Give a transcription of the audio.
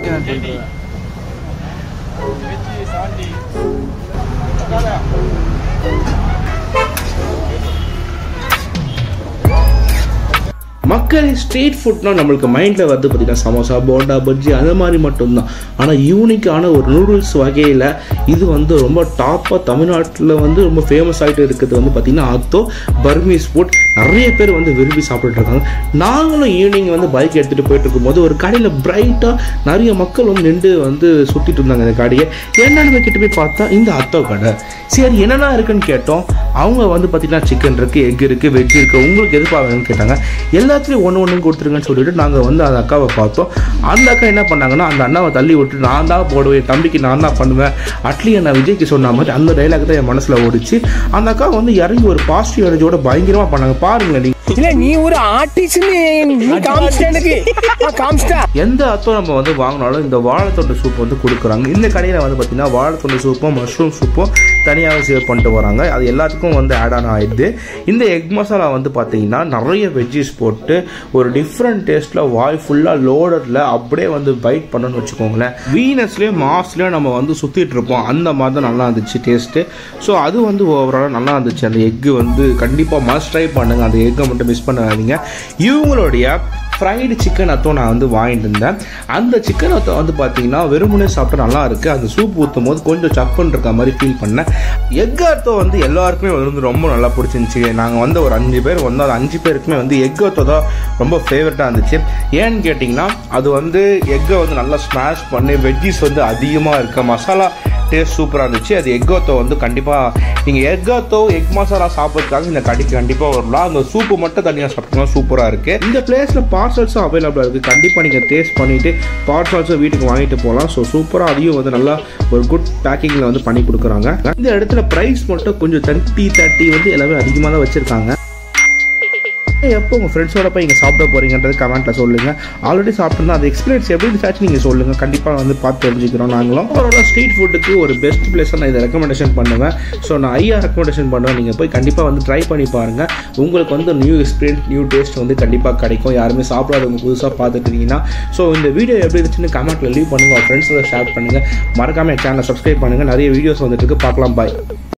chicken சொல்கிறேன் மக்கள் street ஃபுட்னா நம்மளுக்கு மைண்டில் வந்து பார்த்தீங்கன்னா சமோசா போண்டா பஜ்ஜி அந்த மாதிரி மட்டும்தான் ஆனால் யூனிக்கான ஒரு நூடுல்ஸ் வகையில் இது வந்து ரொம்ப டாப்பாக தமிழ்நாட்டில் வந்து ரொம்ப ஃபேமஸ் ஆகிட்டு இருக்கிறது வந்து பார்த்திங்கன்னா அத்தோ பர்மீஸ் ஃபுட் நிறைய பேர் வந்து விரும்பி சாப்பிட்டுட்டு இருக்காங்க நாங்களும் ஈவினிங் வந்து பைக் எடுத்துகிட்டு போயிட்டு இருக்கும்போது ஒரு கடையில் பிரைட்டாக நிறைய மக்கள் வந்து நின்று வந்து சுற்றிட்டு இருந்தாங்க இந்த கடையை என்னென்னு கிட்ட போய் பார்த்தா இந்த அத்தோ கடை சரி என்னென்ன இருக்குன்னு கேட்டோம் அவங்க வந்து பார்த்தீங்கன்னா சிக்கன் இருக்குது எக் இருக்குது வெஜ் இருக்குது உங்களுக்கு எது வேணும்னு கேட்டாங்க எல்லாத்துலேயும் ஒன்று ஒன்று கொடுத்துருங்கன்னு சொல்லிட்டு நாங்கள் வந்து அந்த அக்காவை பார்த்தோம் அந்த அக்கா என்ன பண்ணாங்கன்னா அந்த அண்ணாவை தள்ளி விட்டு நான் தான் போடுவேன் தம்பிக்கு நான் தான் பண்ணுவேன் அட்லி நான் விஜய்க்கு சொன்ன மாதிரி அந்த டைலாக் தான் என் மனசில் ஓடிச்சு அந்த அக்கா வந்து இறங்கி ஒரு பாசிட்டிவ் எனர்ஜியோட பயங்கரமாக பண்ணாங்க பாருங்களேன் நீங்கள் இல்ல நீ ஒரு ஆர்டிஸ்ட்னு நீ காமிச்சிட்ட எனக்கு ஆ, காமிச்சிட்டா எந்த அத்தம் நம்ம வந்து வாங்கினாலும் இந்த வாழைத்தொண்டு சூப் வந்து கொடுக்குறாங்க இந்த கடையில் வந்து பார்த்தீங்கன்னா வாழைத்தொண்டு சூப்பும் மஷ்ரூம் சூப்பும் தனியாக சேவ் பண்ணிட்டு வராங்க அது எல்லாத்துக்கும் வந்து ஆட் ஆன் ஆயிடுது இந்த எக் மசாலா வந்து பார்த்தீங்கன்னா நிறைய வெஜ்ஜிஸ் போட்டு ஒரு டிஃப்ரெண்ட் டேஸ்ட்டில் வாய் ஃபுல்லாக லோடரில் அப்படியே வந்து பைட் பண்ணணும்னு வச்சுக்கோங்களேன் வீனஸ்லேயும் மாஸ்லேயும் நம்ம வந்து சுற்றிட்டு இருப்போம் அந்த மாதிரி தான் நல்லா இருந்துச்சு டேஸ்ட்டு ஸோ அது வந்து ஓவராலாக நல்லா இருந்துச்சு அந்த எக்கு வந்து கண்டிப்பாக மஸ்ட் ட்ரை பண்ணுங்கள் அந்த எக்கை மட்டும் மிஸ் பண்ணாதீங்க இவங்களுடைய ஃப்ரைடு சிக்கன் அத்தோ நான் வந்து வாங்கிட்டு இருந்தேன் அந்த சிக்கன் அத்தோ வந்து பார்த்தீங்கன்னா வெறுமனே சாப்பிட்டா நல்லா இருக்குது அந்த சூப் ஊற்றும் போது கொஞ்சம் சப்புன்னு இருக்க மாதிரி ஃபீல் பண்ணேன் எக் அத்தோ வந்து எல்லாருக்குமே வந்து ரொம்ப நல்லா பிடிச்சிருந்துச்சி நாங்கள் வந்து ஒரு அஞ்சு பேர் வந்தோம் அது அஞ்சு பேருக்குமே வந்து எக் அத்தோ தான் ரொம்ப ஃபேவரட்டாக இருந்துச்சு ஏன்னு கேட்டிங்கன்னா அது வந்து எக்கை வந்து நல்லா ஸ்மாஷ் பண்ணி வெஜ்ஜிஸ் வந்து அதிகமாக இருக்க மசாலா டேஸ்ட் சூப்பராக இருந்துச்சு அது எக்கோத்தோ வந்து கண்டிப்பாக நீங்கள் எக்கோத்தோ எக் மசாலா சாப்பிட்றதுக்காக இந்த கடைக்கு கண்டிப்பாக வரலாம் அந்த சூப்பு மட்டும் தனியாக சாப்பிட்டோம்னா சூப்பராக இருக்குது இந்த பிளேஸில் பார்சல்ஸும் அவைலபிளாக இருக்குது கண்டிப்பாக நீங்கள் டேஸ்ட் பண்ணிவிட்டு பார்சல்ஸும் வீட்டுக்கு வாங்கிட்டு போகலாம் ஸோ சூப்பராக அதையும் வந்து நல்லா ஒரு குட் பேக்கிங்கில் வந்து பண்ணி கொடுக்குறாங்க இந்த இடத்துல ப்ரைஸ் மட்டும் கொஞ்சம் தேர்ட்டி தேர்ட்டி வந்து எல்லாமே அதிகமாக தான் வச்சுருக்காங்க எப்போ உங்கள் ஃப்ரெண்ட்ஸோட போய் இங்கே சாப்பிட போகிறீங்கன்றது கமெண்ட்டில் சொல்லுங்கள் ஆல்ரெடி சாப்பிட்டுருந்தா அது எக்ஸ்பீரியன்ஸ் எப்படி இருந்துச்சு நீங்கள் சொல்லுங்கள் கண்டிப்பாக வந்து பார்த்து தெரிஞ்சுக்கிறோம் நாங்களும் அவரோட ஸ்ட்ரீட் ஃபுட்டுக்கு ஒரு பெஸ்ட் பிளேஸாக நான் இதை ரெக்கமெண்டேஷன் பண்ணுவேன் ஸோ நான் ஐயா ரெக்கமெண்டேஷன் பண்ணுவேன் நீங்கள் போய் கண்டிப்பாக வந்து ட்ரை பண்ணி பாருங்கள் உங்களுக்கு வந்து நியூ எக்ஸ்பீரியன்ஸ் நியூ டேஸ்ட் வந்து கண்டிப்பாக கிடைக்கும் யாருமே சாப்பிடாதவங்க புதுசாக பார்த்துட்டு இருந்தீங்கன்னா ஸோ இந்த வீடியோ எப்படி இருந்துச்சுன்னு கமெண்ட்டில் லீவ் பண்ணுங்கள் உங்கள் ஃப்ரெண்ட்ஸோட ஷேர் பண்ணுங்கள் மறக்காமல் என் சேனலை சப்ஸ்கிரைப் பண்ணுங்கள் நிறைய வீடியோஸ் வந்துட்டு இருக்கு பார்க்கலாம் பாய்